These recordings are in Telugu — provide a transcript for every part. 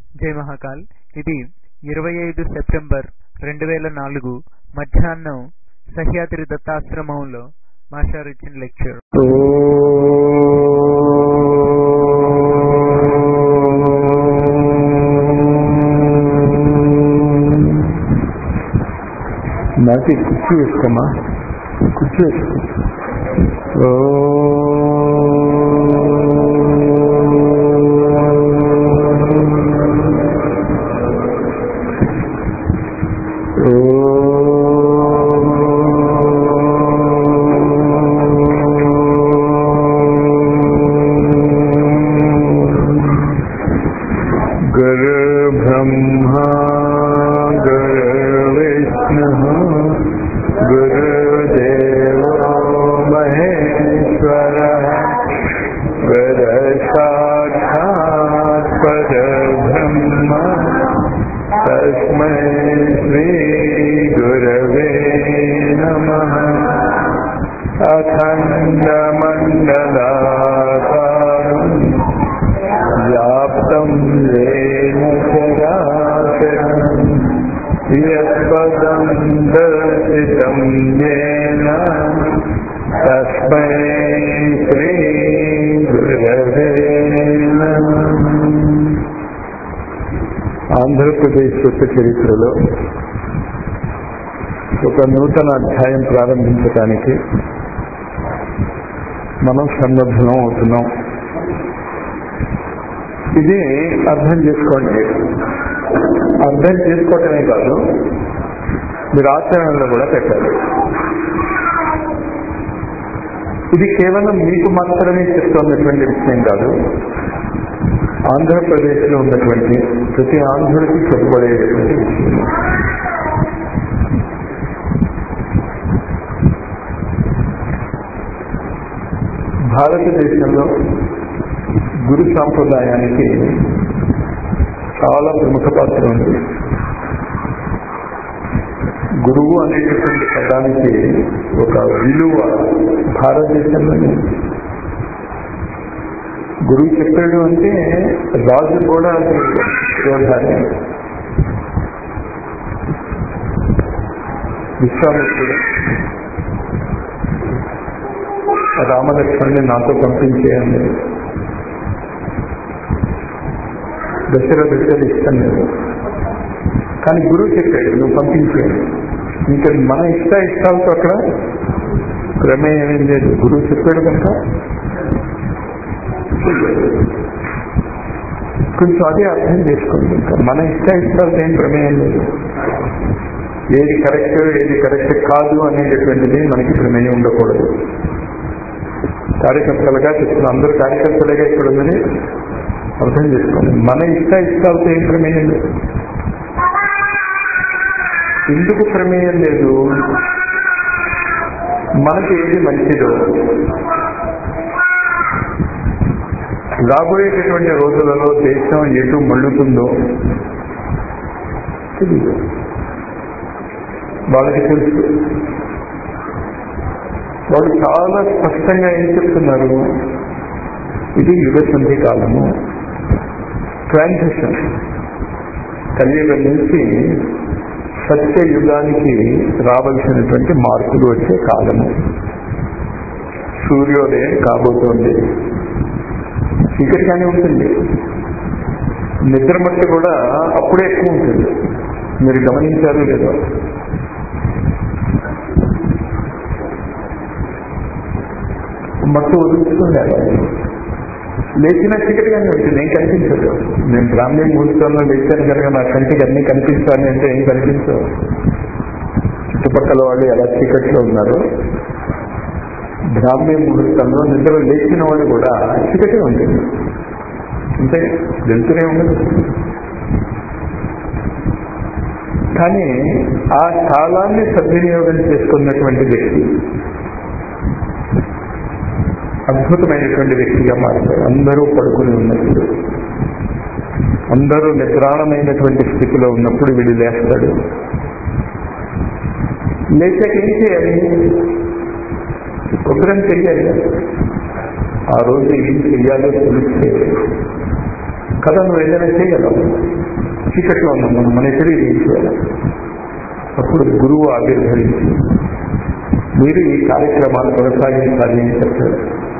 జై మహాకాల్ ఇది ఇరవై ఐదు సెప్టెంబర్ రెండు వేల నాలుగు మధ్యాహ్నం సహ్యాద్రి దత్తాశ్రమంలో మాస్టర్ ఇచ్చిన లెక్చర్ నాటి కుర్చీ వేసుకోమా కుర్చీ వేసుకో गुरुर्ब्रह्मा गुरुर्विष्णुः गुरुदेवो महेश्वरः गुरुसाक्षात् परब्रह्म तस्मै श्रीगुरवे नमः अखण्डमण्डलाकारम् व्याप्तं येन चराचरम् यत्पदं दर्शितं येन तस्मै श्रीगुरवे नमः ఆంధ్రప్రదేశ్ యొక్క చరిత్రలో ఒక నూతన అధ్యాయం ప్రారంభించడానికి మనం సన్నద్ధం అవుతున్నాం ఇది అర్థం చేసుకోండి అర్థం చేసుకోవటమే కాదు మీరు ఆచరణలో కూడా పెట్టాలి ఇది కేవలం మీకు మాత్రమే చెప్తున్నటువంటి విషయం కాదు ఆంధ్రప్రదేశ్ లో ఉన్నటువంటి ప్రతి ఆంధ్రుడికి చెప్పబడేటువంటి విషయం భారతదేశంలో గురు సాంప్రదాయానికి చాలా ప్రముఖ పాత్ర ఉంది గురువు అనేటటువంటి పదానికి ఒక విలువ భారతదేశంలోనే గురువు చెప్పాడు అంటే రాజు కూడా శిరోధారి విశ్వామిత్రుడు రామలక్ష్మణ్ని నాతో పంపించేయండి దశరథుడు ఇష్టం లేదు కానీ గురువు చెప్పాడు నువ్వు పంపించేయండి ఇంకా మన ఇష్ట ఇష్టాలతో అక్కడ ప్రమేయం ఏం లేదు గురువు చెప్పాడు కనుక కొంచెం అదే అర్థం చేసుకోండి ఇంకా మన ఇష్ట ఇష్టాలతో ఏం ప్రమేయం లేదు ఏది కరెక్ట్ ఏది కరెక్ట్ కాదు అనేటటువంటిది మనకి ప్రమేయం ఉండకూడదు కార్యకర్తలుగా చెప్తున్న అందరూ కార్యకర్తలుగా ఇక్కడ ఉన్నది అర్థం చేసుకోండి మన ఇష్ట ఇష్టాలతో ఏం ప్రమేయం లేదు ఎందుకు ప్రమేయం లేదు మనకి ఏది మంచిదో రాబోయేటటువంటి రోజులలో దేశం ఎటు మళ్ళుతుందో తెలియదు వాళ్ళకి తెలుసు వాళ్ళు చాలా స్పష్టంగా ఏం చెప్తున్నారు ఇది యుగ సంధి కాలము ట్రాన్సిషన్ కలియుగం నుంచి సత్య యుగానికి రావలసినటువంటి మార్పులు వచ్చే కాలము సూర్యోదయం కాబోతోంది చీకటిగానే ఉంటుంది నిద్ర మట్టి కూడా అప్పుడే ఎక్కువ ఉంటుంది మీరు గమనించారు లేదో మత్తు వదులుతుండాలి లేచిన చీకటిగానే ఉంటుంది ఏం కనిపించదు నేను బ్రాహ్మీ ముహూర్తంలో లేచాను కనుక నా కంటికి అన్ని కనిపించాలి అంటే ఏం కనిపించవు చుట్టుపక్కల వాళ్ళు ఎలా చీకట్లో ఉన్నారు బ్రాహ్మీ ముహూర్తంలో నిద్ర లేచిన వాళ్ళు కూడా చీకటే ఉంటుంది అంటే వెళ్తూనే ఉండదు కానీ ఆ కాలాన్ని సద్వినియోగం చేసుకున్నటువంటి వ్యక్తి అద్భుతమైనటువంటి వ్యక్తిగా మారుతాడు అందరూ పడుకుని ఉన్నప్పుడు అందరూ నిద్రాణమైనటువంటి స్థితిలో ఉన్నప్పుడు వీడు లేస్తాడు లేచాక ఏం చేయాలి ప్రోగ్రాం చెయ్యాలి ఆ రోజు ఏం చెయ్యాలో తెలిస్తే కదా నువ్వు ఏదైనా చేయగలవు చీకట్లో ఉన్నాం మనం మన తెలియదు ఏం చేయాలి అప్పుడు గురువు ఆవిర్భవించి మీరు ఈ కార్యక్రమాలు కొనసాగించాలి అని చెప్పారు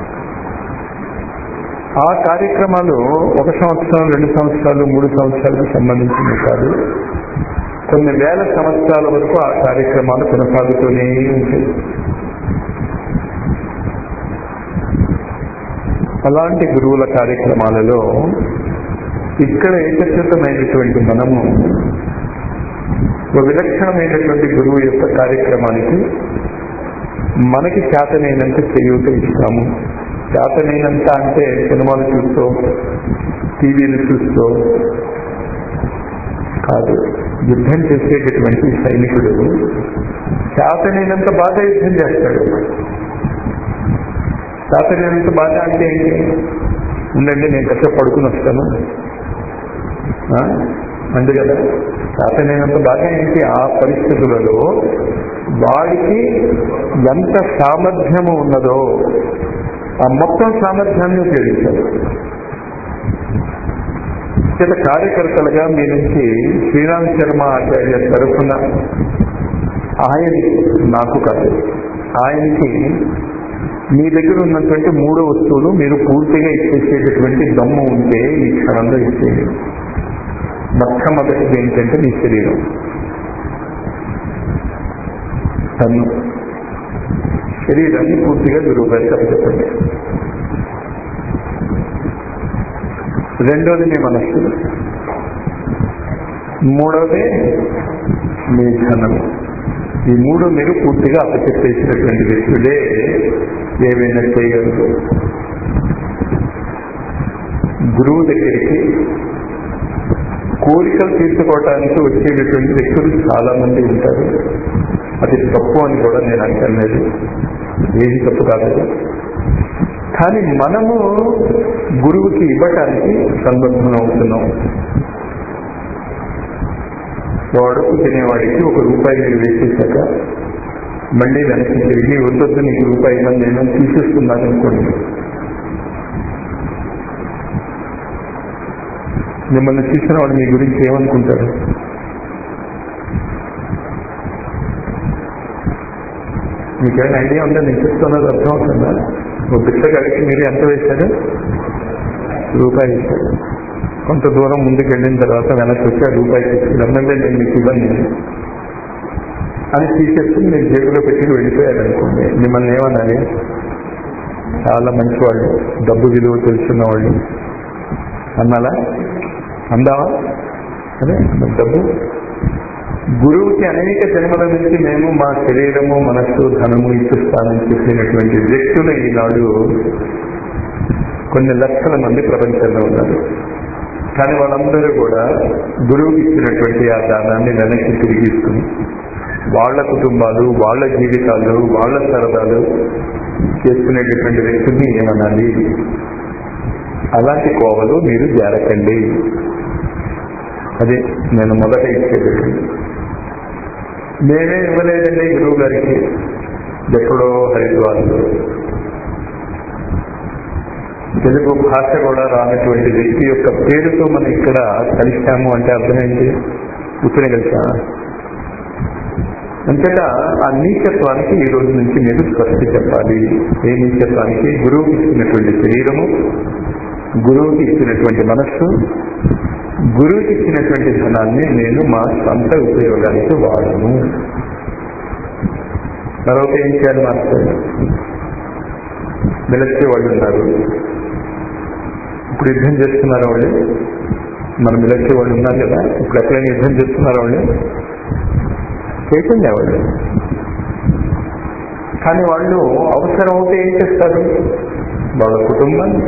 ఆ కార్యక్రమాలు ఒక సంవత్సరం రెండు సంవత్సరాలు మూడు సంవత్సరాలకు సంబంధించినవి కాదు కొన్ని వేల సంవత్సరాల వరకు ఆ కార్యక్రమాలు కొనసాగుతూనే ఉంటాయి అలాంటి గురువుల కార్యక్రమాలలో ఇక్కడ ఏకత్రితమైనటువంటి మనము ఒక విలక్షణమైనటువంటి గురువు యొక్క కార్యక్రమానికి మనకి చేతనైనంత చేయూత ఇస్తాము చేతనైనంత అంటే సినిమాలు చూస్తూ టీవీలు చూస్తూ కాదు యుద్ధం చేసేటటువంటి సైనికుడు చేతనైనంత బాగా యుద్ధం చేస్తాడు చేతనైనంత బాగా అంటే ఏంటి ఉండండి నేను కాసేపు పడుకుని వస్తాను ఆ? అంతే కదా చేతనైనంత బాగా ఏంటి ఆ పరిస్థితులలో వాడికి ఎంత సామర్థ్యము ఉన్నదో ఆ మొత్తం సామర్థ్యాన్ని ఉపయోగించాలి చేత కార్యకర్తలుగా మీ నుంచి శ్రీరామ్ శర్మ ఆచార్య తరఫున ఆయన నాకు కాదు ఆయనకి మీ దగ్గర ఉన్నటువంటి మూడో వస్తువులు మీరు పూర్తిగా ఇచ్చేసేటటువంటి దమ్ము ఉంటే ఈ క్షణంలో ఇచ్చేయండి మొట్టమొదటిది ఏంటంటే మీ శరీరం తను శరీరాన్ని పూర్తిగా గురువు గారికి అప్పచెప్పండి రెండోది మీ మనస్సు మూడవది మీ ధనం ఈ మూడు మీరు పూర్తిగా అప్పచెప్పేసినటువంటి వ్యక్తులే ఏమైనా చేయగలరు గురువు దగ్గరికి కోరికలు తీర్చుకోవటానికి వచ్చేటటువంటి వ్యక్తులు చాలా మంది ఉంటారు అది తప్పు అని కూడా నేను అంటలేదు ఏది తప్పు కాదు కానీ మనము గురువుకి ఇవ్వటానికి సంబంధం అవుతున్నాం వాడుకు తినేవాడికి ఒక రూపాయి మీరు వేసేసాక మళ్ళీ వెనక్కి తిరిగి వద్దొద్దు నీకు రూపాయి ఇవ్వని నేను తీసేస్తున్నాను అనుకోండి మిమ్మల్ని చూసిన వాడు మీ గురించి ఏమనుకుంటారు మీకేమైనా ఐడియా ఉందా నేను చెప్తున్నది అర్థం అవుతుందా ఒక బిచ్చగాడికి మీరు ఎంత వేశారు రూపాయి ఇచ్చారు కొంత దూరం ముందుకు వెళ్ళిన తర్వాత వెనక్కి వచ్చి ఆ రూపాయి తీసుకుని ఎమ్మెల్యే నేను మీకు ఇవ్వను నేను అని తీసేసుకుని మీరు జేబులో పెట్టి వెళ్ళిపోయారనుకోండి మిమ్మల్ని ఏమనాలి చాలా మంచి వాళ్ళు డబ్బు విలువ తెలుసున్న వాళ్ళు అన్నాలా అందావా అదే మరి డబ్బు గురువుకి అనేక జన్మల నుంచి మేము మా శరీరము మనస్సు ధనము ఇచ్చిస్తానని చెప్పినటువంటి వ్యక్తులు ఈనాడు కొన్ని లక్షల మంది ప్రపంచంలో ఉన్నారు కానీ వాళ్ళందరూ కూడా గురువుకి ఇచ్చినటువంటి ఆ దానాన్ని వెనక్కి తిరిగి ఇస్తుంది వాళ్ళ కుటుంబాలు వాళ్ళ జీవితాలు వాళ్ళ సరదాలు చేసుకునేటటువంటి వ్యక్తుల్ని ఏమనాలి అలాంటి కోవలు మీరు జారకండి అదే నేను మొదట ఇచ్చేది నేనే ఇవ్వలేదండి గురువు గారికి ఎక్కడో హరిద్వార్లో తెలుగు భాష కూడా రానటువంటి వ్యక్తి యొక్క పేరుతో మనం ఇక్కడ కలిశాము అంటే అర్థం ఏంటి కూర్చుని కలిసా అంతటా ఆ నీచత్వానికి ఈ రోజు నుంచి మీరు స్వస్తి చెప్పాలి ఏ నీచత్వానికి గురువుకి ఇచ్చినటువంటి శరీరము గురువుకి ఇచ్చినటువంటి మనస్సు గురువుకి ఇచ్చినటువంటి ధనాన్ని నేను మా సొంత ఉపయోగానికి వాడను తర్వాత ఏం చేయాలి మాస్టర్ మిలిటరీ వాళ్ళు ఉన్నారు ఇప్పుడు యుద్ధం చేస్తున్నారు వాళ్ళు మన మిలిటరీ వాళ్ళు ఉన్నారు కదా ఇప్పుడు ఎక్కడైనా యుద్ధం చేస్తున్నారు వాళ్ళు చేయకుండా వాళ్ళు కానీ వాళ్ళు అవసరం అవుతే ఏం చేస్తారు వాళ్ళ కుటుంబాన్ని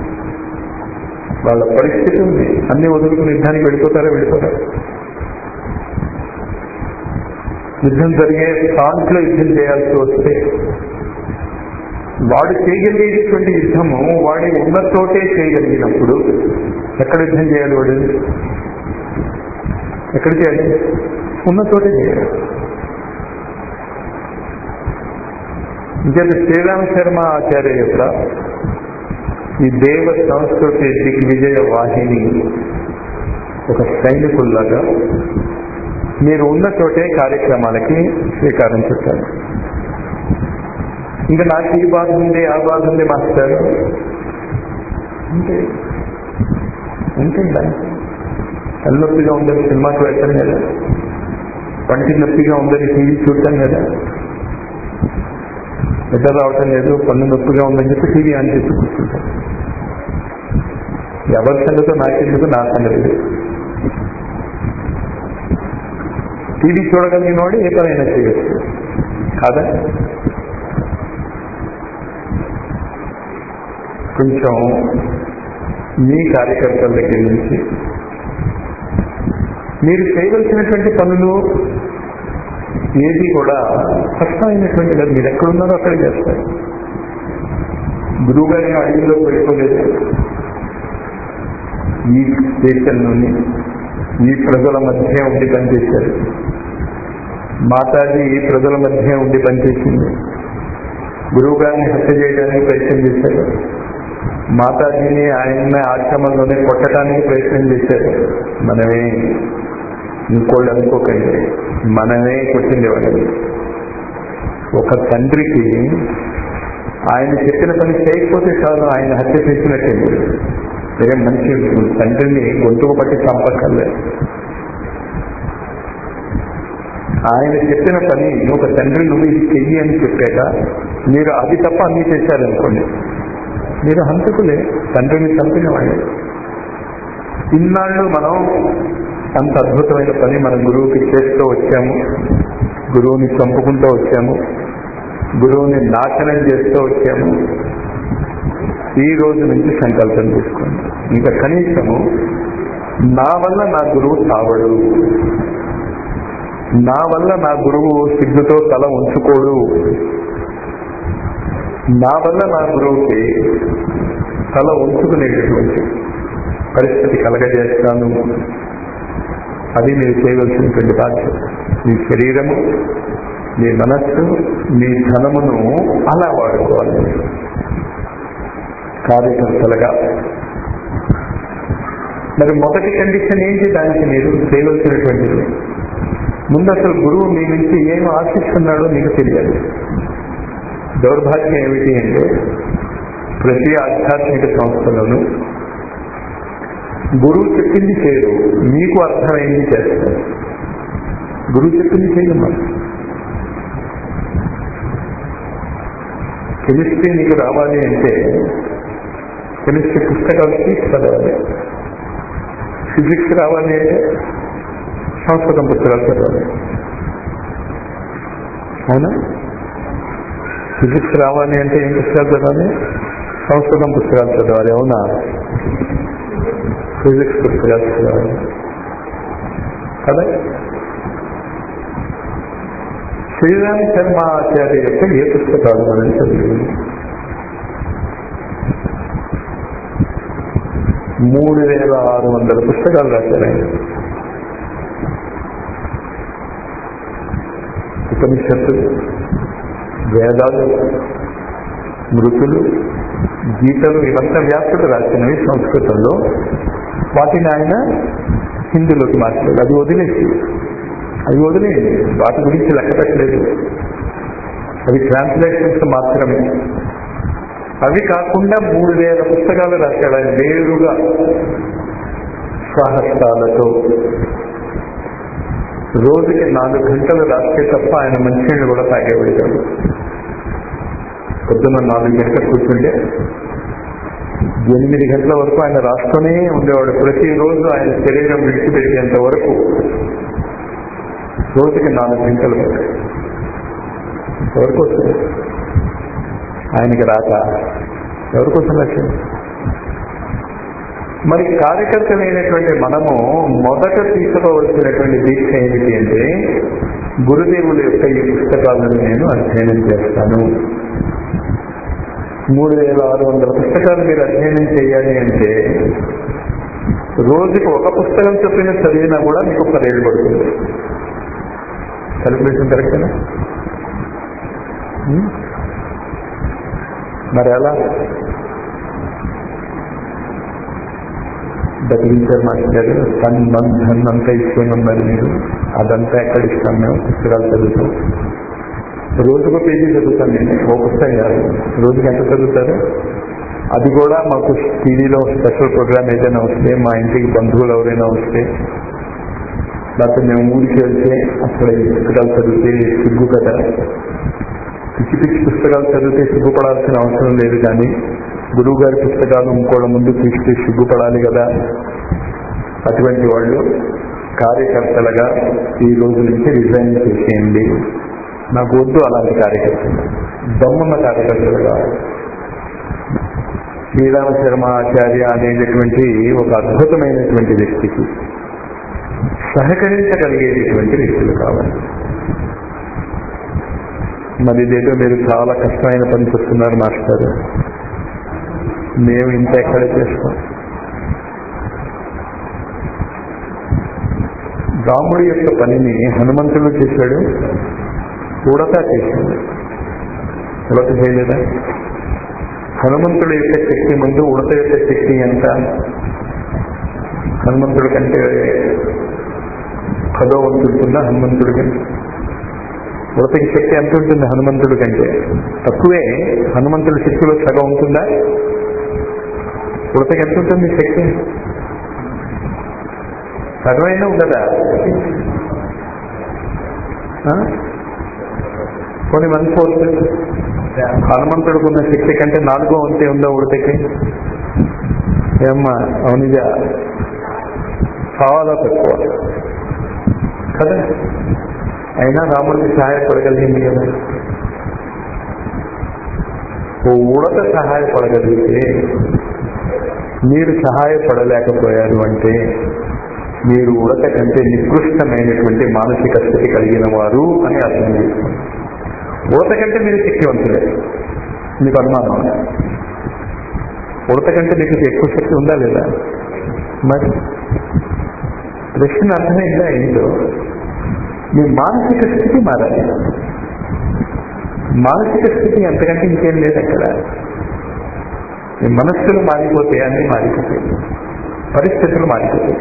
వాళ్ళ పరిస్థితి ఉంది అన్ని వదులుకుని యుద్ధానికి వెళ్ళిపోతారా వెళ్ళిపోతారు యుద్ధం జరిగే ఫ్రాంట్లో యుద్ధం చేయాల్సి వస్తే వాడు చేయగలిగేటువంటి యుద్ధము వాడి ఉన్న చోటే చేయగలిగినప్పుడు ఎక్కడ యుద్ధం చేయాలి వాడు ఎక్కడ చేయాలి ఉన్న చోటే చేయాలి ఇంకేత శ్రీరామ శర్మ ఆచార్య యొక్క ఈ దేవ సంస్కృతి దిగ్విజయ వాహిని ఒక సైనికుల్లాగా మీరు ఉన్న చోటే కార్యక్రమాలకి శ్రీకారం చుట్టారు ఇంకా నాకు ఈ బాధ ఉంది ఆ బాధ ఉంది మాస్టర్ అంటే ఉంటుంది దానికి తలనొప్పిగా ఉందని సినిమాకి వెళ్తాను కదా పంటి నొప్పిగా ఉందని టీవీ చూడటం కదా నిద్ర రావటం లేదు పన్ను నొప్పిగా ఉందని చెప్పి టీవీ ఆన్ చేసి కూర్చుంటాం ఎవరి సంగతో నాకెందుకు నా సంగతి టీవీ చూడగలిగిన వాడు ఏ పనైనా చేయొచ్చు కాదా కొంచెం మీ కార్యకర్తల దగ్గర నుంచి మీరు చేయవలసినటువంటి పనులు ఏది కూడా కష్టమైనటువంటి కాదు మీరు ఎక్కడున్నారో అక్కడ చేస్తారు గురువు గారిని అడవిలోకి వెళ్ళిపోలేదు ఈ దేశంలోని ఈ ప్రజల మధ్య ఉండి పనిచేశారు మాతాజీ ఈ ప్రజల మధ్య ఉండి పనిచేసింది గురువు గారిని హత్య చేయడానికి ప్రయత్నం చేశారు మాతాజీని ఆయన ఆశ్రమంలోనే కొట్టడానికి ప్రయత్నం చేశారు మనమే ఇంకోళ్ళు అనుకోకండి మనమే కొట్టింది వాళ్ళని ఒక తండ్రికి ఆయన చెప్పిన పని చేయకపోతే చాలు ఆయన హత్య చేసినట్టే ఏం మంచి తండ్రిని గొంతుకు పట్టి చంపక్కర్లేదు ఆయన చెప్పిన పని ఒక తండ్రి నువ్వు ఇది చెయ్యి అని చెప్పాక మీరు అది తప్ప అన్ని చేశారనుకోండి మీరు హంతకులే తండ్రిని చంపిన వాళ్ళే ఇన్నాళ్ళు మనం అంత అద్భుతమైన పని మన గురువుకి చేస్తూ వచ్చాము గురువుని చంపుకుంటూ వచ్చాము గురువుని నాశనం చేస్తూ వచ్చాము ఈ రోజు నుంచి సంకల్పం తీసుకోండి ఇంకా కనీసము నా వల్ల నా గురువు తావడు నా వల్ల నా గురువు సిగ్గుతో తల ఉంచుకోడు నా వల్ల నా గురువుకి తల ఉంచుకునేటటువంటి పరిస్థితి కలగజేస్తాను అది మీరు చేయవలసినటువంటి బాధ్యత మీ శరీరము మీ మనస్సు మీ ధనమును అలా వాడుకోవాలి కార్యకర్తలుగా మరి మొదటి కండిషన్ ఏంటి దానికి మీరు చేయవలసినటువంటిది ముందు అసలు గురువు మీ నుంచి ఏం ఆశిస్తున్నాడో మీకు తెలియాలి దౌర్భాగ్యం ఏమిటి అంటే ప్రతి ఆధ్యాత్మిక సంస్థలోనూ గురువు చెప్పింది చేయరు మీకు అర్థమైంది చేస్తారు గురువు చెప్పింది చేయమ్మా కెమిస్ట్రీ నీకు రావాలి అంటే కెమిస్ట్రీ పుస్తకాలు తీసి చదవాలి ఫిజిక్స్ రావాలి అంటే సంస్కృతం పుస్తకాలు చదవాలి అవునా ఫిజిక్స్ రావాలి అంటే ఏం పుస్తకాలు చదవాలి సంస్కృతం పుస్తకాలు చదవాలి అవునా ఫిజిక్స్ పుస్తకాలు చదవాలి కదా శ్రీరామ్ శర్మ ఆచార్య యొక్క ఏ పుస్తకాలు మనం చదివి మూడు వేల ఆరు వందల పుస్తకాలు రాశారు ఆయన ఉపనిషత్తులు వేదాలు మృతులు గీతలు ఇవంతా వ్యాసుడు రాసినవి సంస్కృతంలో వాటిని ఆయన హిందీలోకి మార్చాడు అది వదిలేసి అవి వదిలేయండి వాటి గురించి లెక్క పెట్టలేదు అవి ట్రాన్స్లేషన్స్ మాత్రమే అవి కాకుండా మూడు వేల పుస్తకాలు రాశాడు ఆయన నేరుగా స్వహస్తాలతో రోజుకి నాలుగు గంటలు రాస్తే తప్ప ఆయన మంచినీళ్ళు కూడా తాగేవాడు పొద్దున్న నాలుగు గంటలు కూర్చుంటే ఎనిమిది గంటల వరకు ఆయన రాస్తూనే ఉండేవాడు ప్రతిరోజు ఆయన శరీరం విడిచిపెట్టేంత వరకు రోజుకి నాలుగు గంటల వరకు ఎవరికి వస్తుంది ఆయనకి రాక ఎవరికోసం వచ్చింది మరి కార్యకర్తలైనటువంటి మనము మొదట తీసుకోవలసినటువంటి దీక్ష ఏమిటి అంటే గురుదేవుల యొక్క ఈ పుస్తకాలను నేను అధ్యయనం చేస్తాను మూడు వేల ఆరు వందల పుస్తకాలు మీరు అధ్యయనం చేయాలి అంటే రోజుకి ఒక పుస్తకం చొప్పున చదివినా కూడా మీకు పదేళ్ళు పడుతుంది క్యాలిక్యులేషన్ కరెక్టేనా మరి ఎలా బతికించారు మాస్టర్ తన్ మన్ ధన్ అంతా ఇచ్చుకొని ఉన్నారు మీరు అదంతా ఎక్కడ ఇస్తాం మేము పుస్తకాలు చదువుతాం రోజుకు పేజీ చదువుతాను నేను ఓ పుస్తకం కాదు రోజుకి ఎంత చదువుతారు అది కూడా మాకు టీవీలో స్పెషల్ ప్రోగ్రామ్ ఏదైనా వస్తే మా ఇంటికి బంధువులు ఎవరైనా వస్తే లేకపోతే మేము ఊరికి వెళ్తే అక్కడ ఈ పుస్తకాలు చదివితే సిగ్గు కదా పిచ్చి పిచ్చి పుస్తకాలు చదివితే సిగ్గుపడాల్సిన అవసరం లేదు కానీ గురువు గారి పుస్తకాలు ఇంకోళ్ళ ముందు తీసుకు సిగ్గుపడాలి కదా అటువంటి వాళ్ళు కార్యకర్తలుగా ఈ రోజు నుంచి రిజైన్ చేసేయండి నాకు వద్దు అలాంటి కార్యకర్తలు దమ్మున్న కార్యకర్తలు కావాలి శ్రీరామ శర్మ ఆచార్య అనేటటువంటి ఒక అద్భుతమైనటువంటి వ్యక్తికి సహకరించగలిగేటటువంటి వ్యక్తులు కావాలి మరి ఇదేదో మీరు చాలా కష్టమైన పని చేస్తున్నారు మాస్టర్ మేము ఇంత ఎక్కడ చేస్తాం రాముడి యొక్క పనిని హనుమంతుడు చేశాడు ఉడత చేశాడు ఉడత చేయలేదా హనుమంతుడి యొక్క శక్తి ముందు ఉడత యొక్క శక్తి ఎంత హనుమంతుడి కంటే పదో వంతు ఉంటుందా హనుమంతుడి కంటే ఉడతకి శక్తి ఎంత ఉంటుంది హనుమంతుడి కంటే తక్కువే హనుమంతుడి శక్తిలో సగం ఉంటుందా ఉడతకి ఎంత ఉంటుంది శక్తి సగమైనా ఉండదా కొన్ని వన్ ఫోర్త్ హనుమంతుడికి ఉన్న శక్తి కంటే నాలుగో వంతే ఉందా ఉడతకి ఏమ్మా అవునిగా చాలా తక్కువ కదా అయినా రాముడికి సహాయపడగలిగింది కదా ఓ ఉడత సహాయపడగలిగితే మీరు సహాయపడలేకపోయారు అంటే మీరు ఉడత కంటే నికృష్టమైనటువంటి మానసిక స్థితి కలిగిన వారు అని అర్థం చేసుకోండి ఉడత కంటే మీరు శక్తివంతులే మీకు అనుమానం ఉడత కంటే మీకు ఎక్కువ శక్తి ఉందా లేదా మరి ప్రశ్న అర్థమైందా ఏంటో మీ మానసిక స్థితి మారాలి మానసిక స్థితి అంతకంటే ఇంకేం లేదు అక్కడ మీ మనస్సులు మారిపోతే అన్నీ మారిపోతాయి పరిస్థితులు మారిపోతాయి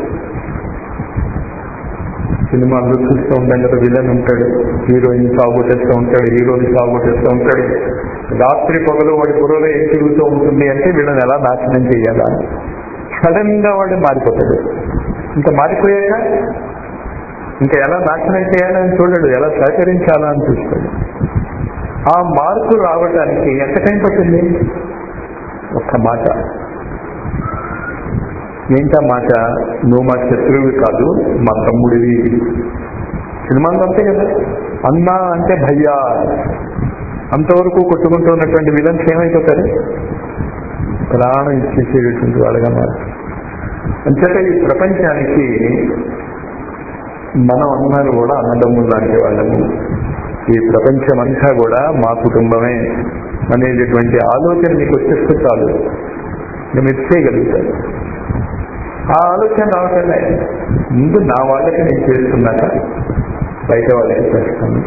సినిమాల్లో చూస్తూ ఉంటాం కదా విలన్ ఉంటాడు హీరోయిన్ సాగుకొట్టేస్తూ ఉంటాడు హీరోని సాగుకొట్టేస్తూ ఉంటాడు రాత్రి పొగలు వాడి బుర్రలో ఏం తిరుగుతూ ఉంటుంది అంటే వీళ్ళని ఎలా నాశనం చేయాలా సడన్ గా వాడు మారిపోతాడు ఇంకా మారిపోయాక ఇంకా ఎలా నాశనం చేయాలని చూడడు ఎలా సహకరించాలా అని చూస్తాడు ఆ మార్పు రావడానికి ఎంత టైం పట్టింది ఒక్క మాట ఏంటా మాట నువ్వు మా శత్రువు కాదు మా తమ్ముడివి సినిమాలు అంతే కదా అన్నా అంటే భయ్యా అంతవరకు కొట్టుకుంటూ ఉన్నటువంటి విలన్స్ ఏమైపోతారు ప్రాణం ఇచ్చేసేటటువంటి వాళ్ళగా మారు అంచేత ఈ ప్రపంచానికి మనం అందరూ కూడా అన్నదమ్ములు లాంటి వాళ్ళము ఈ ప్రపంచం అంతా కూడా మా కుటుంబమే అనేటటువంటి ఆలోచన మీకు వచ్చేస్తే చాలు నేను మీరు చేయగలుగుతారు ఆ ఆలోచన రావటమే ముందు నా వాళ్ళకి నేను చేస్తున్నాక బయట వాళ్ళకి చేస్తాను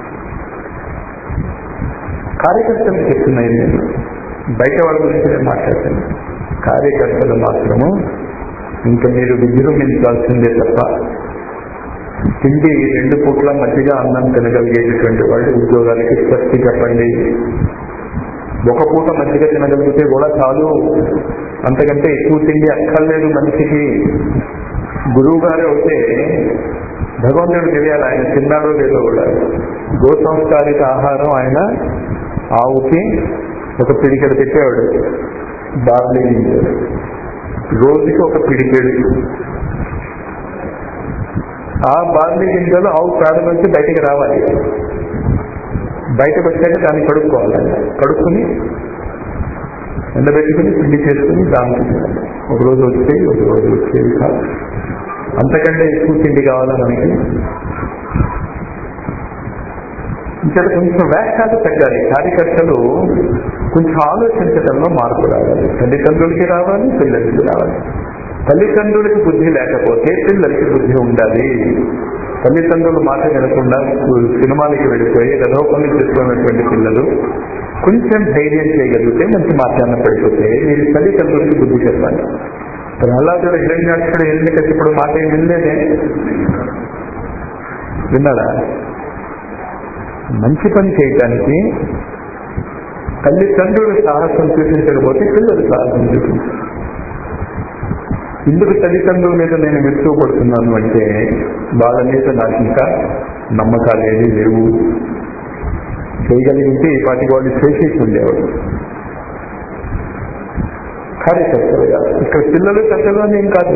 కార్యకర్తలు చెప్తున్నాయి నేను బయట వాళ్ళ గురించి నేను మాట్లాడతాను కార్యకర్తలు మాత్రము ఇంకా మీరు విజృంభించాల్సిందే తప్ప తిండి రెండు పూట్ల మధ్యగా అన్నం తినగలిగేటటువంటి వాళ్ళు ఉద్యోగాలకి స్వస్తి చెప్పండి ఒక పూట మధ్యగా తినగలిగితే కూడా చాలు అంతకంటే ఎక్కువ తిండి అక్కర్లేదు మనిషికి గురువు గారు అయితే భగవంతుడు తెలియాలి ఆయన తిన్నాడో లేదో కూడా గో సంస్కారిత ఆహారం ఆయన ఆవుకి ఒక పిడికెడు పెట్టేవాడు బార్లీ గింజలు రోజుకి ఒక పిడికెడు ఆ బార్లీ గింజలు ఆవు పేడ నుంచి బయటికి రావాలి బయటకు వచ్చాక దాన్ని కడుక్కోవాలి కడుక్కుని ఎండబెట్టుకుని పిండి చేసుకుని దానికి ఒక రోజు వచ్చేవి ఒక రోజు వచ్చేవి కాదు అంతకంటే ఎక్కువ తిండి కావాలా మనకి ఇంకా కొంచెం వేషాలు తగ్గాలి కార్యకర్తలు కొంచెం ఆలోచించడంలో మార్పు రావాలి తల్లిదండ్రులకి రావాలి పిల్లలకి రావాలి తల్లిదండ్రులకి బుద్ధి లేకపోతే పిల్లలకి బుద్ధి ఉండాలి తల్లిదండ్రులు మాట వినకుండా సినిమాలకి వెళ్ళిపోయి ఏదో కొన్ని చేసుకున్నటువంటి పిల్లలు కొంచెం ధైర్యం చేయగలిగితే మంచి మార్గాన్ని పడిపోతే మీరు తల్లిదండ్రులకి బుద్ధి చెప్పాలి ప్రహ్లాదుడు హిరణ్యాక్షుడు హిరణ్యకశిపుడు మాట ఏం వినలేదే విన్నాడా మంచి పని చేయటానికి తల్లిదండ్రులు సాహసం చూపించకపోతే పిల్లలు సాహసం చూపించారు ఇందుకు తల్లిదండ్రుల మీద నేను మెచ్చుకు పడుతున్నాను అంటే వాళ్ళ మీద నాకు ఇంకా నమ్మకాలు ఏమీ లేవు చేయగలిగితే ఈ పాటికి వాళ్ళు చేసేసి ఉండేవాడు కార్యకర్తలుగా ఇక్కడ పిల్లలు పెద్దలు అని ఏం కాదు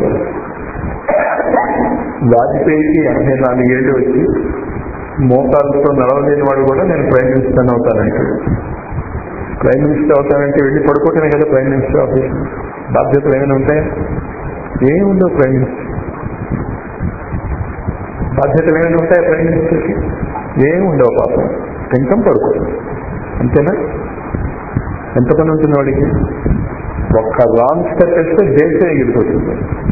వాజ్పేయికి ఎనభై నాలుగేళ్ళు వచ్చి మోకాలతో నడవలేని వాడు కూడా నేను ప్రైమ్ మినిస్టర్ అవుతానంటాడు ప్రైమ్ మినిస్టర్ అవుతానంటే వెళ్ళి పడుకోవటమే కదా ప్రైమ్ మినిస్టర్ ఆఫీస్ బాధ్యతలు ఏమైనా ఉంటాయా ఏముండవు ప్రైమ్ మినిస్టర్ బాధ్యతలు ఏమైనా ఉంటాయా ప్రైమ్ మినిస్టర్కి ఏముండవు పాపం తింటాం పడుకో అంతేనా ఎంత పని ఉంటుంది వాడికి ఒక్క రాంగ్ స్టెప్ వేస్తే దేశం ఎగిరిపోతుంది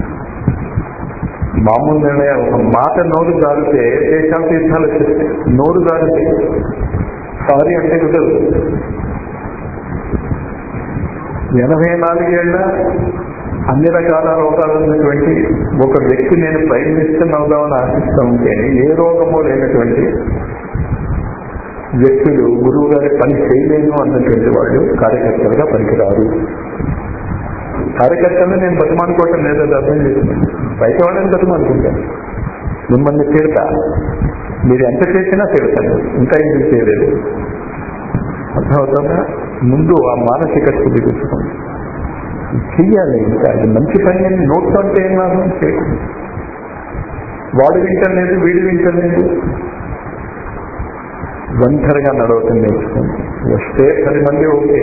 మామూలు నిర్ణయం ఒక మాట నోరు జారితే దేశాలు తీర్థాలు వచ్చేస్తాయి నోరు జారితే సారీ అంటే కుదరదు ఎనభై నాలుగేళ్ల అన్ని రకాల రోగాలు ఉన్నటువంటి ఒక వ్యక్తి నేను ప్రైమ్ మినిస్టర్ అవుదామని ఆశిస్తూ ఉంటే ఏ రోగమో లేనటువంటి వ్యక్తులు గురువు గారి పని చేయలేను అన్నటువంటి వాళ్ళు కార్యకర్తలుగా పనికిరారు కార్యకర్తలను నేను బతిమానుకోవటం లేదని అర్థం చేస్తున్నాను బయట వాళ్ళని బతిమానుకుంటాను మిమ్మల్ని తిడతా మీరు ఎంత చేసినా తిడతాను ఇంకా ఎందుకు చేయలేదు అర్థమవుతుందా ముందు ఆ మానసిక స్థితి తెచ్చుకోండి చెయ్యాలి ఇంకా అది మంచి పని అని నోట్స్ అంటే ఏం లాభం చేయకుండా వాడు వింటలేదు వీడు వింటలేదు ఒంటరిగా నడవటం నేర్చుకోండి వస్తే పది మంది ఓకే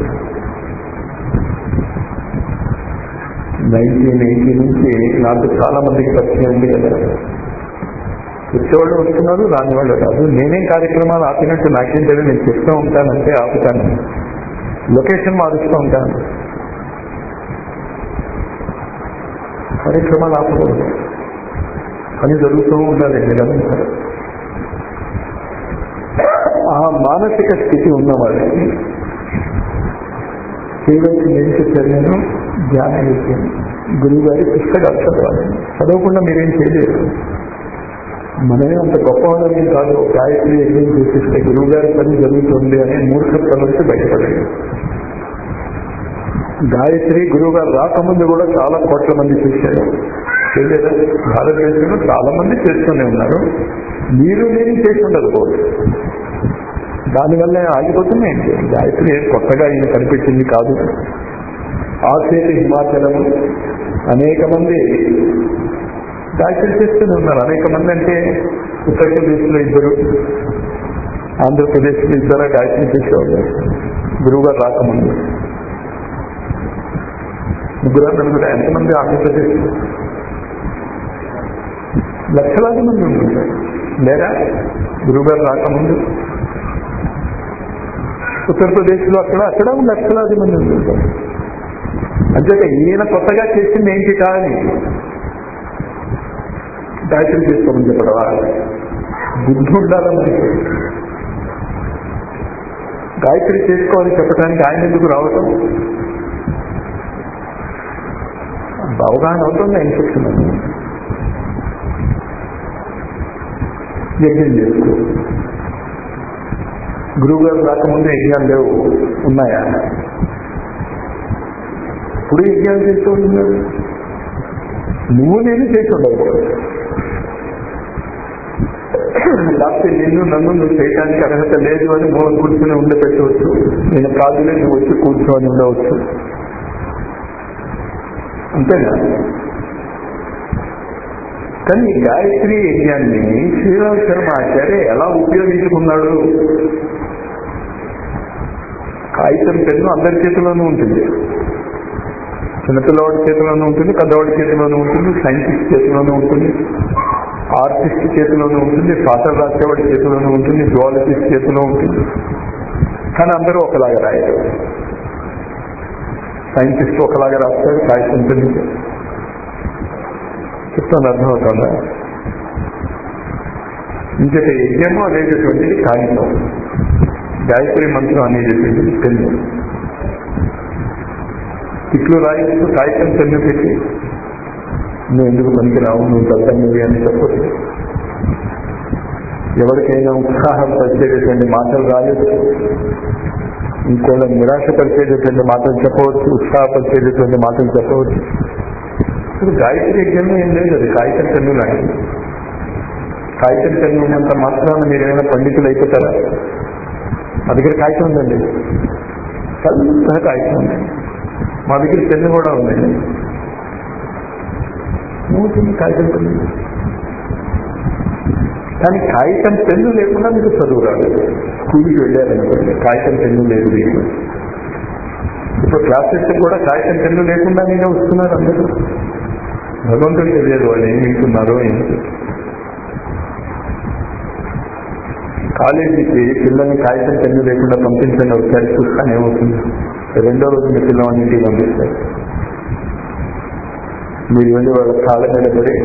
నైన్టీన్ ఎయిటీ నుంచి నాకు చాలా మందికి పరిచయం ఉంది కదా వచ్చేవాళ్ళు వస్తున్నారు రాని వాళ్ళు రాదు నేనేం కార్యక్రమాలు ఆపినట్టు నాకేం తెలియదు నేను చెప్తూ ఉంటానంటే ఆపుతాను లొకేషన్ మారుస్తూ ఉంటాను కార్యక్రమాలు ఆపకూడదు పని జరుగుతూ ఉండాలి నిరంతరం ఆ మానసిక స్థితి ఉన్న వాళ్ళకి చేయవలసింది ఏం చెప్పారు నేను ధ్యాన యజ్ఞం గురువు గారి పుస్తకాలు చదవాలి చదవకుండా మీరేం చేయలేరు మనమే అంత గొప్పవాళ్ళని కాదు గాయత్రి యజ్ఞం చేసిస్తే గురువు గారి పని జరుగుతుంది అనే మూర్ఖత్వం నుంచి బయటపడలేదు గాయత్రి గురువు గారు రాకముందు కూడా చాలా కోట్ల మంది చేశారు చేయలేదా భారతదేశంలో చాలా మంది చేస్తూనే ఉన్నారు మీరు నేను చేసి ఉండకపోవచ్చు దానివల్ల ఆగిపోతున్నాయండి గాయత్రి ఏం కొత్తగా ఈయన కనిపించింది కాదు ఆసేటి హిమాచలం అనేక మంది గాయత్రి చేస్తూనే ఉన్నారు అనేక మంది అంటే ఉత్తరప్రదేశ్లో ఇద్దరు ఆంధ్రప్రదేశ్లో ఇద్దరు గాయత్రి చేసేవాళ్ళు గురువుగారు రాకముందు ముగ్గురు నలుగురు ఎంతమంది ఆంధ్రప్రదేశ్ లక్షలాది మంది ఉంటుంటారు లేదా గురువుగారు రాకముందు ఉత్తరప్రదేశ్లో అక్కడ అక్కడ లక్షలాది మంది ఉంటుంటారు అంచేత ఈయన కొత్తగా చేసింది ఏంటి కానీ గాయత్రి చేసుకోమని చెప్పడవా బుద్ధి ఉండాలి మనకి గాయత్రి చేసుకోవాలని చెప్పడానికి ఆయన ఎందుకు రావటం అవగాహన అవుతుంది ఆయన చెప్తున్నాను యజ్ఞం చేసుకో గురువు గారు రాకముందు యజ్ఞాలు లేవు ఉన్నాయా ఇప్పుడు యజ్ఞాలు చేస్తూ ఉన్నారు నువ్వు నేను చేసి ఉండవు లేకపోతే నిన్ను నన్ను నువ్వు చేయడానికి అర్హత లేదు అని మూల కూర్చుని ఉండబెట్టవచ్చు నేను కాదులే నువ్వు వచ్చి కూర్చొని ఉండవచ్చు అంతేనా కానీ ఈ గాయత్రి యజ్ఞాన్ని శ్రీరామ్ శర్మ ఆచార్య ఎలా ఉపయోగించుకున్నాడు కాగితం పెన్ను అందరి చేతిలోనూ ఉంటుంది చిన్నపిల్లవాడి చేతిలోనూ ఉంటుంది పెద్దవాడి చేతిలోనూ ఉంటుంది సైంటిస్ట్ చేతిలోనూ ఉంటుంది ఆర్టిస్ట్ చేతిలోనూ ఉంటుంది పాటలు రాసేవాడి చేతిలోనూ ఉంటుంది జువాలజిస్ట్ చేతిలో ఉంటుంది కానీ అందరూ ఒకలాగా రాయరు సైంటిస్ట్ ఒకలాగా రాస్తారు కాగితం పెన్ను చెప్తాను అర్థమవుతుందా ఇంకటి యజ్ఞము అనేటటువంటిది కాగితం గాయత్రి మంత్రం అనేటటువంటిది పెన్ను ఇట్లు రాయిస్తూ కాగితం పెన్ను పెట్టి నువ్వు ఎందుకు పనికిరావు నువ్వు తగ్గనివి అని చెప్పదు ఎవరికైనా ఉత్సాహం పరిచేటటువంటి మాటలు రాలేదు ఇంకోళ్ళని నిరాశపరిచేటటువంటి మాటలు చెప్పవచ్చు ఉత్సాహపరిచేటటువంటి మాటలు చెప్పవచ్చు ఇప్పుడు గాయత్రి యజ్ఞంలో ఏం లేదు అది కాగితం పెన్ను లాంటిది కాగితం పెన్ను ఉన్నంత మాత్రాన మీరు ఏమైనా పండితులు అయిపోతారా మా దగ్గర కాగితం ఉందండి చల్లగా కాగితం ఉంది మా దగ్గర పెన్ను కూడా ఉందండి మూతుంది కాగితం పెన్ను కానీ కాగితం పెన్ను లేకుండా మీకు చదువు రాదు స్కూల్కి వెళ్ళారనుకోండి కాగితం పెన్ను లేదు మీకు ఇప్పుడు క్లాసెస్ కూడా కాగితం పెన్ను లేకుండా నేనే వస్తున్నారు అందరూ భగవంతుడు తెలియదు వాళ్ళు ఏం వింటున్నారో ఏంటి కాలేజీకి పిల్లల్ని కాగితం పెన్ను లేకుండా పంపించండి ఒకసారి చూస్తాను ఏమవుతుంది రెండో రోజు మీ పిల్లవాడిని ఇంటికి పంపిస్తారు మీరు వెళ్ళి వాళ్ళ కాళ్ళ మీద పడి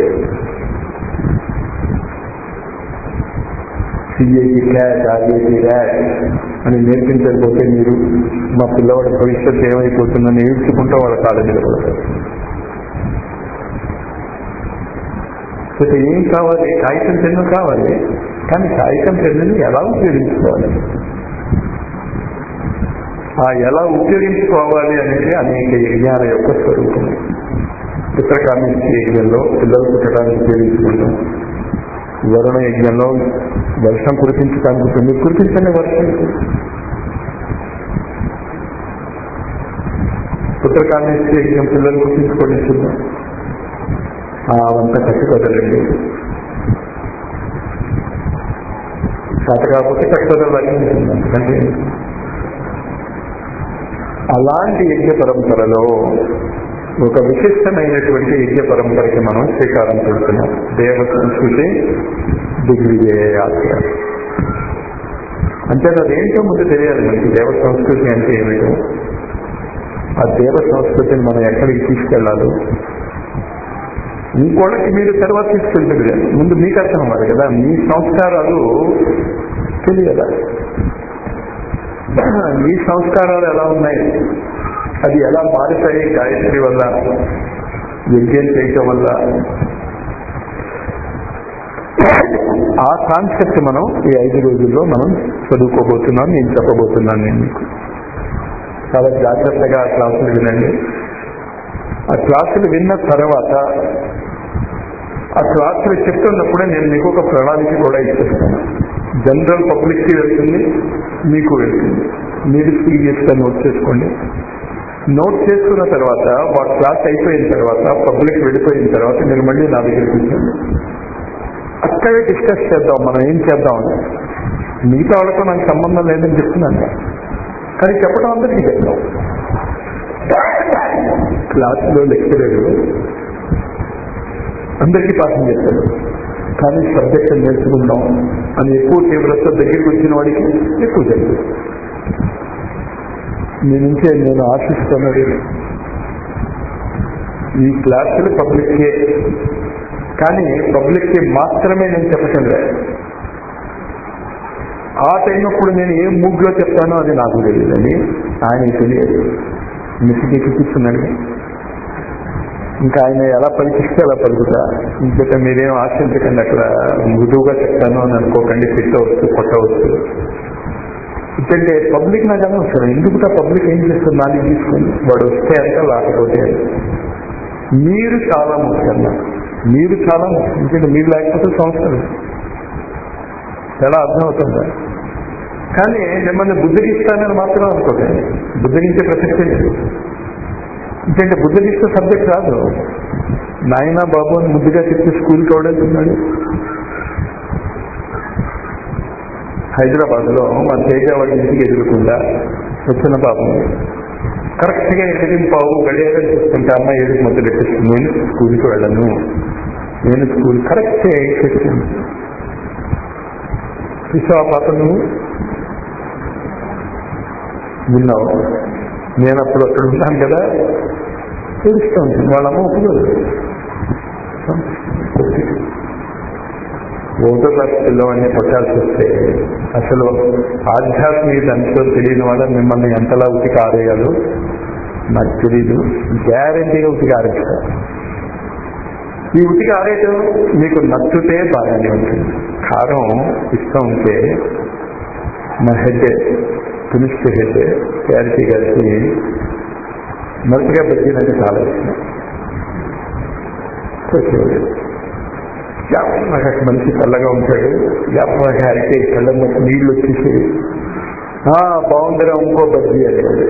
సిఏకి క్యాట్ ఆర్ఏకి ర్యాట్ అని నేర్పించకపోతే మీరు మా పిల్లవాడి భవిష్యత్తు ఏమైపోతుందని ఏడ్చుకుంటూ వాళ్ళ కాళ్ళ మీద పడతారు అయితే ఏం కావాలి కాగితం పెన్ను కావాలి కానీ కాగితం పెన్నుని ఎలా ఉపయోగించుకోవాలి ఆ ఎలా ఉపయోగించుకోవాలి అనేది అనేక యజ్ఞాల యొక్క స్వరూపం చిత్రకామిష్టి యజ్ఞంలో పిల్లలు పుట్టడానికి ఉపయోగించుకుంటాం వరుణ యజ్ఞంలో వర్షం కురిపించడానికి ఉంటుంది కురిపించండి వర్షం పుత్రకామేశ్వరి యజ్ఞం పిల్లలు కురిపించుకోండి చూద్దాం అవంతా కట్టుకోదండి చేత కాకపోతే కట్టుకోదలాగే ఎందుకంటే అలాంటి యజ్ఞ పరంపరలో ఒక విశిష్టమైనటువంటి యజ్ఞ పరంపరకి మనం శ్రీకారం చుడుతున్నాం దేవ సంస్కృతి దిగ్విజయ యాత్ర అంటే అదేంటో ముందు తెలియాలి మనకి దేవ సంస్కృతి అంటే ఏమిటో ఆ దేవ సంస్కృతిని మనం ఎక్కడికి తీసుకెళ్లాలో ఇంకోళ్ళకి మీరు తర్వాత తీసుకెళ్తారు ముందు మీకు అర్థం అవ్వాలి కదా మీ సంస్కారాలు తెలియదా మీ సంస్కారాలు ఎలా ఉన్నాయి అది ఎలా మారుతాయి గాయత్రి వల్ల యజ్ఞం చేయటం వల్ల ఆ కాన్సెప్ట్ మనం ఈ ఐదు రోజుల్లో మనం చదువుకోబోతున్నాం నేను చెప్పబోతున్నాను నేను మీకు చాలా జాగ్రత్తగా ఆ క్లాసులు వినండి ఆ క్లాసులు విన్న తర్వాత ఆ క్లాసులు చెప్తున్నప్పుడే నేను మీకు ఒక ప్రణాళిక కూడా ఇచ్చేస్తాను జనరల్ పబ్లిక్కి వెళ్తుంది మీకు వెళ్తుంది మీరు సీరియస్గా నోట్ చేసుకోండి నోట్ చేసుకున్న తర్వాత ఆ క్లాస్ అయిపోయిన తర్వాత పబ్లిక్ వెళ్ళిపోయిన తర్వాత మీరు మళ్ళీ నా దగ్గరికి కూర్చోండి అక్కడే డిస్కస్ చేద్దాం మనం ఏం చేద్దాం అని మిగతా వాళ్ళతో నాకు సంబంధం లేదని చెప్తున్నాను కానీ చెప్పడం అందరికీ చెప్తాం క్లాసులో లెక్చరర్ అందరికీ పాఠం చేస్తాడు కానీ సబ్జెక్ట్ నేర్చుకుందాం అని ఎక్కువ తీవ్రత దగ్గరికి వచ్చిన వాడికి ఎక్కువ తెలుసు మీ నుంచే నేను ఆశిస్తున్నది ఈ క్లాసులు పబ్లిక్కే కానీ పబ్లిక్కి మాత్రమే నేను చెప్పటం లేదు ఆ టైం అప్పుడు నేను ఏ మూడ్లో చెప్తానో అది నాకు తెలియదండి ఆయన తెలియదు మిస్కి కూర్చున్నాడు ఇంకా ఆయన ఎలా పలికిస్తే అలా పలుకుతా ఇంకట మీరేం ఆశించకండి అక్కడ మృదువుగా చెప్తాను అని అనుకోకండి తిట్టవచ్చు కొట్టవచ్చు ఎందుకంటే పబ్లిక్ నాకు అనవసరం ఎందుకు పబ్లిక్ ఏం చేస్తుంది నాలుగు తీసుకుని వాడు వస్తే అంటే లేకపోతే మీరు చాలా ముఖ్యం నాకు మీరు చాలా ముఖ్యం ఎందుకంటే మీరు లేకపోతే సంవత్సరం ఎలా అర్థమవుతుందా కానీ మిమ్మల్ని బుద్ధిగిస్తానని మాత్రం అనుకోకండి బుద్ధిగించే ప్రసక్తి లేదు ఎందుకంటే బుద్ధిగిస్తే సబ్జెక్ట్ రాదు నాయన బాబు అని ముద్దుగా చెప్పి స్కూల్కి ఎవడెళ్తున్నాడు హైదరాబాద్ లో మా తేజ వాళ్ళ ఇంటికి ఎదురుకుండా వచ్చిన పాపం కరెక్ట్ గా ఎదిరింపావు గడియారం చూస్తుంటే అమ్మ ఏడుకు మొదలు పెట్టేస్తుంది నేను స్కూల్కి వెళ్ళను నేను స్కూల్ కరెక్ట్ చెప్పింది చూసావా పాప నువ్వు విన్నావు నేను అప్పుడు అక్కడ ఉన్నాను కదా తెలుస్తూ ఉంటుంది వాళ్ళమ్మ ఒప్పుకోదు ఒకటో క్లాస్ పిల్లవాడిని కొట్టాల్సి వస్తే అసలు ఆధ్యాత్మిక అంశం తెలియని వాళ్ళ మిమ్మల్ని ఎంతలా ఉతికి ఆరేయాలో నాకు తెలియదు గ్యారంటీగా ఉతికి ఆరేస్తారు ఈ ఉతికి ఆరేయటం మీకు నచ్చితే బాగానే ఉంటుంది కారం ఇష్టం ఉంటే మా హెడ్ తునిస్ట్ హెడ్ క్యారిటీ గారికి మరచిగా బజ్జీలంటే చాలా ఇష్టం వచ్చేవాడు నాకు అక్కడ మనిషి చల్లగా ఉంటాడు నాకు అరికే కళ్ళ నీళ్ళు వచ్చేసి బాగుందిరా ఇంకో బజ్జీ అనేవాడు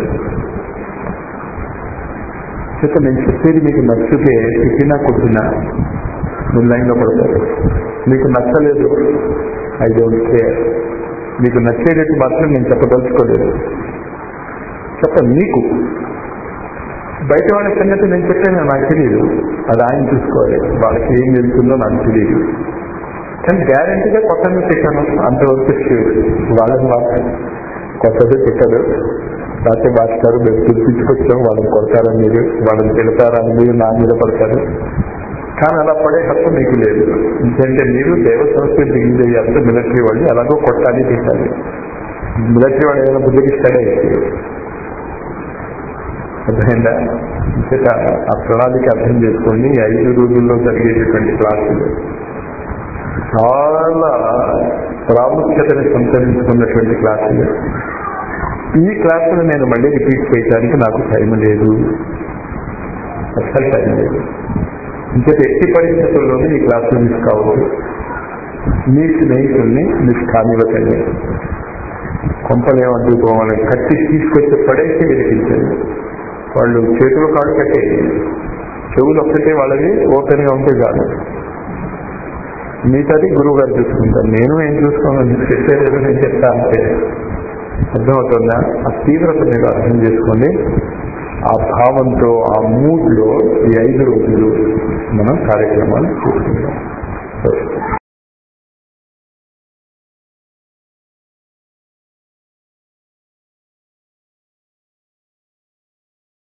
చేత నేను చెప్పేది మీకు నచ్చితే తిట్టినా కొట్టినా మీరు లైన్లో పడతారు మీకు నచ్చలేదు ఐ డోంట్ కేర్ మీకు నచ్చేటట్టు మాత్రం నేను చెప్పదలుచుకోలేదు చెప్ప నీకు బయట వాళ్ళ సంగతి నేను చెప్పాను నాకు తెలియదు అది ఆయన చూసుకోవాలి వాళ్ళకి ఏం తెలుస్తుందో నాకు తెలియదు కానీ గ్యారంటీగా కొత్తగా పెట్టాను అంతవరకు వాళ్ళని వాళ్ళు కొత్తది పెట్టదు లేకపోతే మాస్టారు మేము పిలిపించుకొచ్చాం వాళ్ళని కొడతారని మీరు వాళ్ళని తిడతారని మీరు నా మీద పడతారు కానీ అలా పడే హక్కు మీకు లేదు ఎందుకంటే మీరు దేవ సంస్కృతి దిగించేయాలంటే మిలిటరీ వాళ్ళు ఎలాగో కొట్టాలి తిట్టాలి మిలిటరీ వాళ్ళు ఏదైనా బుద్ధికిస్తాడే అర్థమైందా ఇంకట ఆ ప్రణాళిక అర్థం చేసుకోండి ఈ ఐదు రోజుల్లో జరిగేటటువంటి క్లాసులు చాలా ప్రాముఖ్యతని సంతరించుకున్నటువంటి క్లాసులు ఈ క్లాసులు నేను మళ్ళీ రిపీట్ చేయడానికి నాకు టైం లేదు అసలు టైం లేదు ఇంకటి ఎట్టి పరిస్థితుల్లోనూ ఈ క్లాసులు మిస్ కావద్దు మీ స్నేహితుల్ని మిస్ కానివ్వకండి కొంపలేమంటూ పోవాలి కట్టి తీసుకొచ్చి పడేసి వినిపించండి వాళ్ళు చేతులు కాడు కట్టే చెవులు ఒక్కటే వాళ్ళవి ఓపెన్ గా ఉంటే కాదు మిగతాది గురువు గారు చూసుకుంటారు నేను ఏం చూసుకోను చెప్పేది నేను చెప్తా అంతే అర్థమవుతుందా ఆ తీవ్రత మీరు అర్థం చేసుకోండి ఆ భావంతో ఆ మూడ్ లో ఈ ఐదు రోజులు మనం కార్యక్రమాలు చూసుకుంటాం